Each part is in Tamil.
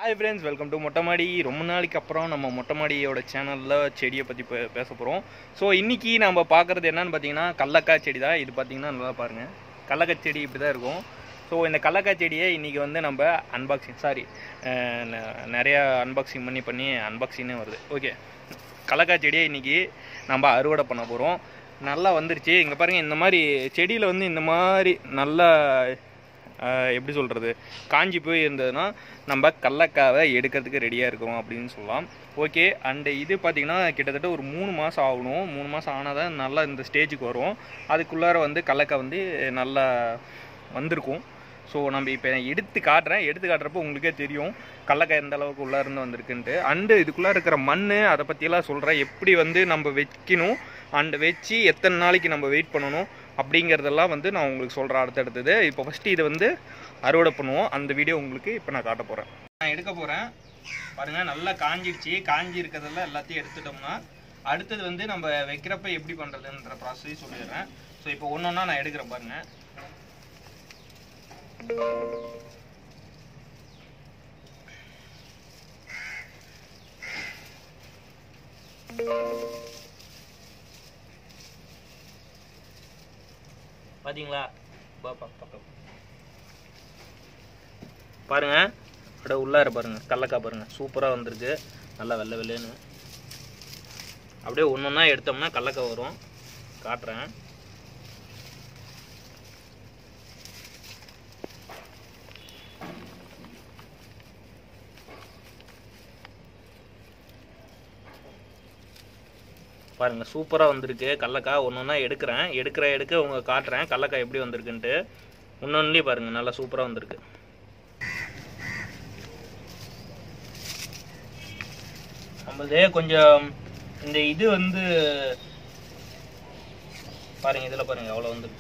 ஹாய் ஃப்ரெண்ட்ஸ் வெல்கம் டு மொட்டைமாடி ரொம்ப நாளைக்கு அப்புறம் நம்ம மொட்டைமாடியோட சேனலில் செடியை பற்றி பே பேச போகிறோம் ஸோ இன்றைக்கி நம்ம பார்க்குறது என்னன்னு பார்த்தீங்கன்னா கடலக்காய் செடி தான் இது பார்த்தீங்கன்னா நல்லா பாருங்கள் கடலக்காய் செடி இப்படி தான் இருக்கும் ஸோ இந்த கடலக்காய் செடியை இன்றைக்கி வந்து நம்ம அன்பாக்சிங் சாரி நிறையா அன்பாக்சிங் பண்ணி பண்ணி அன்பாக்சிங்னே வருது ஓகே கடலக்காய் செடியை இன்றைக்கி நம்ம அறுவடை பண்ண போகிறோம் நல்லா வந்துருச்சு இங்கே பாருங்கள் இந்த மாதிரி செடியில் வந்து இந்த மாதிரி நல்லா ஆஹ் எப்படி சொல்கிறது காஞ்சி போய் இருந்ததுன்னா நம்ம கடலக்காவை எடுக்கிறதுக்கு ரெடியாக இருக்கிறோம் அப்படின்னு சொல்லலாம் ஓகே அண்டு இது பார்த்திங்கன்னா கிட்டத்தட்ட ஒரு மூணு மாதம் ஆகணும் மூணு மாதம் ஆனால் தான் நல்லா இந்த ஸ்டேஜுக்கு வரும் அதுக்குள்ளார வந்து கடலக்காய் வந்து நல்லா வந்திருக்கும் ஸோ நம்ம இப்போ எடுத்து காட்டுறேன் எடுத்து காட்டுறப்போ உங்களுக்கே தெரியும் கடலக்காய் எந்த அளவுக்கு உள்ளே இருந்து வந்திருக்குன்ட்டு அண்டு இதுக்குள்ளே இருக்கிற மண் அதை பற்றியெல்லாம் சொல்கிறேன் எப்படி வந்து நம்ம வைக்கணும் அண்டு வச்சு எத்தனை நாளைக்கு நம்ம வெயிட் பண்ணணும் அப்படிங்கிறதெல்லாம் வந்து நான் உங்களுக்கு சொல்கிறேன் அடுத்தடுத்தது இப்போ ஃபஸ்ட்டு இதை வந்து அறுவடை பண்ணுவோம் அந்த வீடியோ உங்களுக்கு இப்போ நான் காட்ட போகிறேன் நான் எடுக்க போகிறேன் பாருங்கள் நல்லா காஞ்சிடுச்சு காஞ்சி இருக்கிறதெல்லாம் எல்லாத்தையும் எடுத்துட்டோம்னா அடுத்தது வந்து நம்ம வைக்கிறப்ப எப்படி பண்ணுறதுன்ற ப்ராசஸையும் சொல்லிடுறேன் ஸோ இப்போ ஒன்று ஒன்றா நான் எடுக்கிறேன் பாருங்கள் பாத்தீங்களா பா பா பக்கம் பாருங்க அப்படியே உள்ளார பாருங்க கடலக்காய் பாருங்க சூப்பராக வந்திருக்கு நல்லா வெள்ளை வெள்ளைன்னு அப்படியே ஒன்று ஒன்றா எடுத்தோம்னா கடலக்காய் வரும் காட்டுறேன் பாருங்க சூப்பராக வந்திருக்கு கடலக்காய் ஒன்று ஒன்றா எடுக்கிறேன் எடுக்கிற எடுக்க உங்க காட்டுறேன் கடலக்காய் எப்படி வந்திருக்குன்ட்டு ஒன்னொன்னுலேயே பாருங்க நல்லா சூப்பராக வந்திருக்கு நம்மளதே கொஞ்சம் இந்த இது வந்து பாருங்க இதில் பாருங்க அவ்வளோ வந்துருக்கு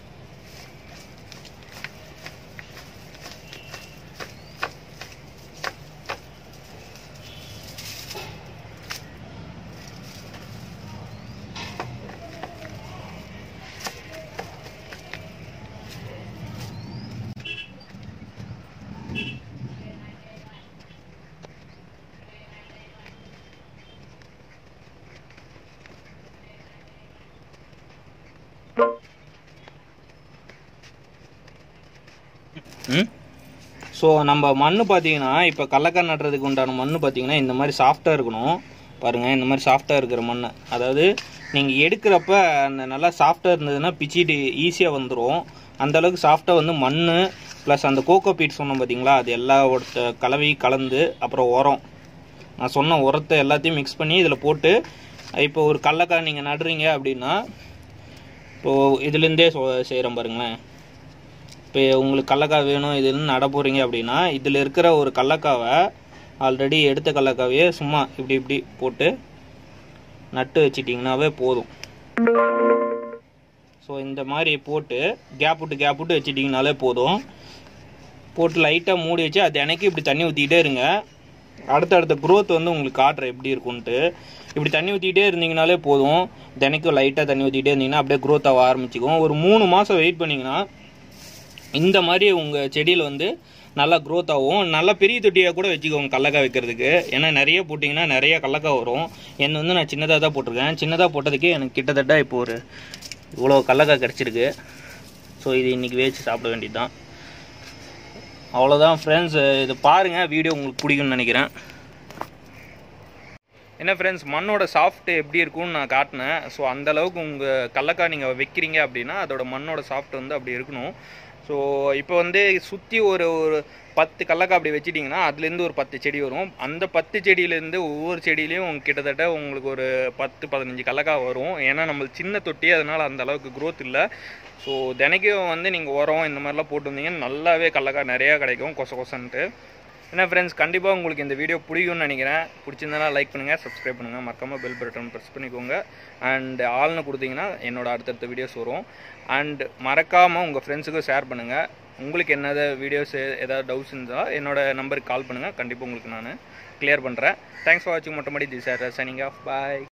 ம் ஸோ நம்ம மண் பார்த்தீங்கன்னா இப்போ கடலக்காய் நடுறதுக்கு உண்டான மண் பார்த்தீங்கன்னா இந்த மாதிரி சாஃப்டாக இருக்கணும் பாருங்கள் இந்த மாதிரி சாஃப்டாக இருக்கிற மண் அதாவது நீங்கள் எடுக்கிறப்ப அந்த நல்லா சாஃப்டாக இருந்ததுன்னா பிச்சிட்டு ஈஸியாக வந்துடும் அந்த அளவுக்கு சாஃப்டாக வந்து மண் ப்ளஸ் அந்த கோகோ பீட் சொன்னோம் பார்த்தீங்களா அது எல்லா கலவையும் கலந்து அப்புறம் உரம் நான் சொன்ன உரத்தை எல்லாத்தையும் மிக்ஸ் பண்ணி இதில் போட்டு இப்போ ஒரு கடலக்காய் நீங்கள் நடுறீங்க அப்படின்னா இப்போது இதுலேருந்தே சொ செய்கிறோம் பாருங்களேன் இப்போ உங்களுக்கு கடலக்காய் வேணும் இதுன்னு நட போகிறீங்க அப்படின்னா இதில் இருக்கிற ஒரு கடலக்காவை ஆல்ரெடி எடுத்த கடலக்காவையே சும்மா இப்படி இப்படி போட்டு நட்டு வச்சிட்டிங்கனாவே போதும் ஸோ இந்த மாதிரி போட்டு கேப் விட்டு கேப் விட்டு வச்சிட்டிங்கனாலே போதும் போட்டு லைட்டாக மூடி வச்சு அது எனக்கு இப்படி தண்ணி ஊற்றிக்கிட்டே இருங்க அடுத்தடுத்த குரோத் வந்து உங்களுக்கு காட்டுறேன் எப்படி இருக்குன்ட்டு இப்படி தண்ணி ஊற்றிக்கிட்டே இருந்தீங்கனாலே போதும் தினைக்கும் லைட்டாக தண்ணி ஊற்றிக்கிட்டே இருந்தீங்கன்னா அப்படியே க்ரோத் ஆக ஆரம்பிச்சிக்கும் ஒரு மூணு மாதம் வெயிட் பண்ணிங்கன்னா இந்த மாதிரி உங்கள் செடியில் வந்து நல்லா க்ரோத் ஆகும் நல்லா பெரிய தொட்டியாக கூட வச்சுக்கோங்க கடலக்காய் வைக்கிறதுக்கு ஏன்னா நிறைய போட்டிங்கன்னா நிறைய கடலக்காய் வரும் என்ன வந்து நான் சின்னதாக தான் போட்டிருக்கேன் சின்னதாக போட்டதுக்கே எனக்கு கிட்டத்தட்ட இப்போ ஒரு இவ்வளோ கடலக்காய் கிடச்சிருக்கு ஸோ இது இன்றைக்கி வேச்சு சாப்பிட வேண்டியது தான் அவ்வளோதான் ஃப்ரெண்ட்ஸ் இது பாருங்கள் வீடியோ உங்களுக்கு பிடிக்கும்னு நினைக்கிறேன் என்ன ஃப்ரெண்ட்ஸ் மண்ணோட சாஃப்ட் எப்படி இருக்கும்னு நான் காட்டினேன் ஸோ அந்த அளவுக்கு உங்கள் கடலக்காய் நீங்கள் வைக்கிறீங்க அப்படின்னா அதோட மண்ணோட சாஃப்ட் வந்து அப்படி இருக்கணும் ஸோ இப்போ வந்து சுற்றி ஒரு ஒரு பத்து கடலக்காய் அப்படி வச்சிட்டிங்கன்னா அதுலேருந்து ஒரு பத்து செடி வரும் அந்த பத்து செடியிலேருந்து ஒவ்வொரு செடியிலையும் கிட்டத்தட்ட உங்களுக்கு ஒரு பத்து பதினஞ்சு கடலக்காய் வரும் ஏன்னா நம்மளுக்கு சின்ன தொட்டி அதனால் அந்த அளவுக்கு க்ரோத் இல்லை ஸோ தினைக்கும் வந்து நீங்கள் உரம் இந்த மாதிரிலாம் போட்டு வந்தீங்கன்னா நல்லாவே கடலக்காய் நிறையா கிடைக்கும் கொச கொசன்ட்டு என்ன ஃப்ரெண்ட்ஸ் கண்டிப்பாக உங்களுக்கு இந்த வீடியோ பிடிக்கும்னு நினைக்கிறேன் பிடிச்சிருந்தனா லைக் பண்ணுங்கள் சப்ஸ்கிரைப் பண்ணுங்கள் மறக்காமல் பெல் பட்டன் ப்ரெஸ் பண்ணிக்கோங்க அண்ட் ஆள்னு கொடுத்தீங்கன்னா என்னோட அடுத்தடுத்த வீடியோஸ் வரும் அண்ட் மறக்காமல் உங்கள் ஃப்ரெண்ட்ஸுக்கும் ஷேர் பண்ணுங்கள் உங்களுக்கு என்னது வீடியோஸ் ஏதாவது டவுட்ஸ் இருந்தால் என்னோட நம்பருக்கு கால் பண்ணுங்கள் கண்டிப்பாக உங்களுக்கு நான் கிளியர் பண்ணுறேன் தேங்க்ஸ் ஃபார் வாட்சிங் மொட்டமடி தி சார் சனிங் ஆஃப் பாய்